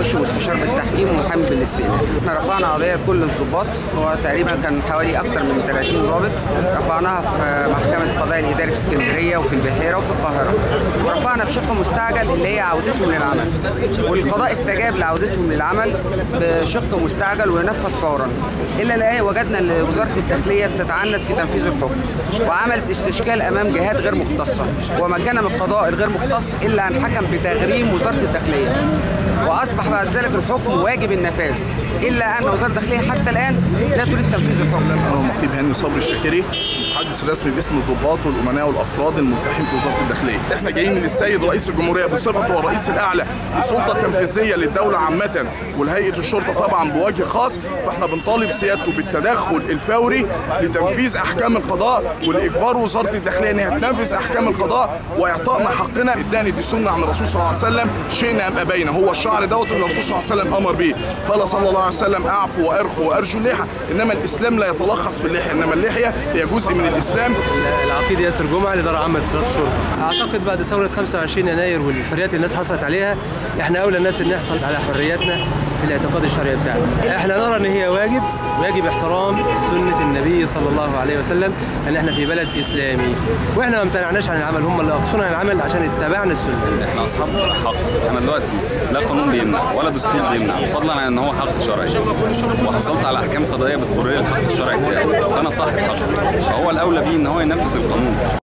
يخش مستشار بالتحكيم ومحامي بالاستئناف احنا رفعنا قضيه لكل الضباط هو تقريبا كان حوالي اكتر من 30 ضابط رفعناها في محكمه القضاء الاداري في اسكندريه وفي البحيره وفي القاهره ورفعنا بشق مستعجل اللي هي عودتهم للعمل والقضاء استجاب لعودتهم للعمل بشق مستعجل ونفذ فورا الا لا وجدنا ان وزاره الداخليه بتتعنت في تنفيذ الحكم وعملت استشكال امام جهات غير مختصه ومكن من القضاء الغير مختص الا ان حكم بتغريم وزاره الداخليه واصبح بعد ذلك الحكم واجب النفاذ الا ان وزاره الداخليه حتى الان لا تريد تنفيذ الحكم انا نقيب هاني صبري الشاكري المتحدث الرسمي باسم الضباط والامناء والافراد الملتحين في وزاره الداخليه احنا جايين من السيد رئيس الجمهوريه بصفته الرئيس الاعلى للسلطه التنفيذيه للدوله عامه ولهيئه الشرطه طبعا بوجه خاص فاحنا بنطالب سيادته بالتدخل الفوري لتنفيذ احكام القضاء ولاجبار وزاره الداخليه انها تنفذ احكام القضاء واعطائنا حقنا الداني دي سنه عن الرسول صلى الله عليه وسلم شئنا ام ابينا هو الشعر دوت اللي الرسول صلى الله عليه وسلم امر به قال صلى الله عليه وسلم اعفوا وارخوا وارجوا اللحى انما الاسلام لا يتلخص في اللحيه انما اللحيه هي جزء من الاسلام العقيد ياسر جمعه الاداره العامه لاتصالات الشرطه اعتقد بعد ثوره 25 يناير والحريات اللي الناس حصلت عليها احنا اولى الناس ان نحصل على حرياتنا في الاعتقاد الشرعي بتاعنا احنا نرى ان هي واجب ويجب احترام سنه النبي صلى الله عليه وسلم ان احنا في بلد اسلامي واحنا ما امتنعناش عن العمل هم اللي اقصونا عن العمل عشان اتبعنا السنه احنا اصحاب حق احنا دلوقتي لا قانون بيمنع ولا دستور بيمنع فضلا عن ان هو حق شرعي وحصلت على احكام قضائيه بتقر لي الحق الشرعي بتاعي فانا صاحب حق فهو الاولى بيه ان هو ينفذ القانون